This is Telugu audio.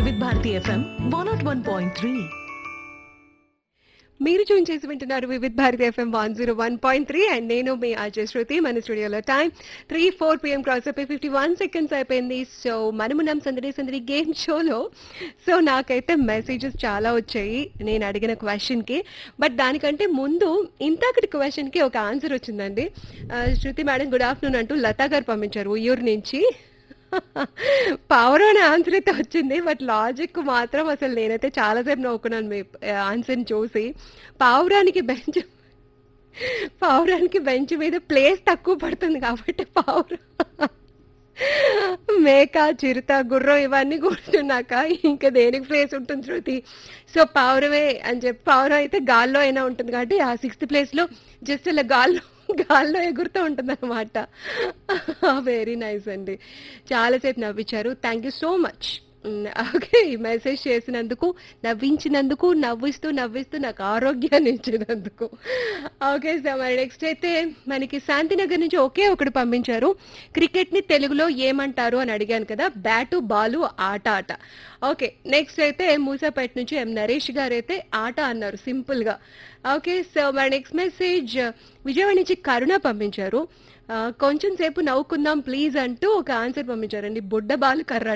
వివిధ Bharati FM one nought one point three మీరు చూన్ చేసి వింటున్నారు Vividh Bharati FM one zero one point three and నేను మీ అజయ్ శృతి మన స్టూడియోలో time three four PM cross అయిపోయి ఫిఫ్టీ వన్ సెకండ్స్ అయిపోయింది సో మనమున్నాం సందడి సందడి గేమ్ షోలో సో నాకైతే మెసేజెస్ చాలా వచ్చాయి నేను అడిగిన క్వశ్చన్కి బట్ దానికంటే ముందు ఇంతకటి క్వశ్చన్కి ఒక ఆన్సర్ వచ్చిందండి ఆ, శృతి మేడం గుడ్ ఆఫ్టర్నూన్ అంటూ లతా గారు పంపించారు ఉయ్యూరు నుంచి పవర్ అనే ఆన్సర్ అయితే వచ్చింది బట్ లాజిక్ మాత్రం అసలు నేనైతే చాలాసేపు నవ్వుకున్నాను మీ ఆన్సర్ని చూసి పావురానికి బెంచ్ పావురానికి బెంచ్ మీద ప్లేస్ తక్కువ పడుతుంది కాబట్టి పావురం మేక చిరుత గుర్రం ఇవన్నీ కూర్చున్నాక ఇంకా దేనికి ప్లేస్ ఉంటుంది శృతి సో పావురమే అని చెప్పి పావురం అయితే గాల్లో అయినా ఉంటుంది కాబట్టి ఆ సిక్స్త్ ప్లేస్లో జస్ట్ ఇలా గాల్లో గాల్లో ఎగురుతూ ఉంటుంది అనమాట వెరీ నైస్ అండి చాలాసేపు నవ్వించారు thank you so much okay ఈ మెసేజ్ చేసినందుకు నవ్వించినందుకు నవ్విస్తూ నవ్విస్తూ నాకు ఆరోగ్యాన్ని ఇచ్చినందుకు ఓకే సార్ మరి నెక్స్ట్ అయితే మనకి శాంతినగర్ నుంచి ఒకే ఒకటి పంపించారు క్రికెట్ని తెలుగులో ఏమంటారు అని అడిగాను కదా బ్యాటు బాలు ఆట ఆట ఓకే నెక్స్ట్ అయితే మూసాపేట నుంచి ఎం నరేష్ గారు అయితే ఆట అన్నారు సింపుల్గా ఓకే సో మరి నెక్స్ట్ మెసేజ్ విజయవాడ నుంచి కరుణ పంపించారు ఆ, కొంచెం సేపు నవ్వుకుందాం ప్లీజ్ అంటూ ఒక ఆన్సర్ పంపించారండి బుడ్డ బాలు కర్ర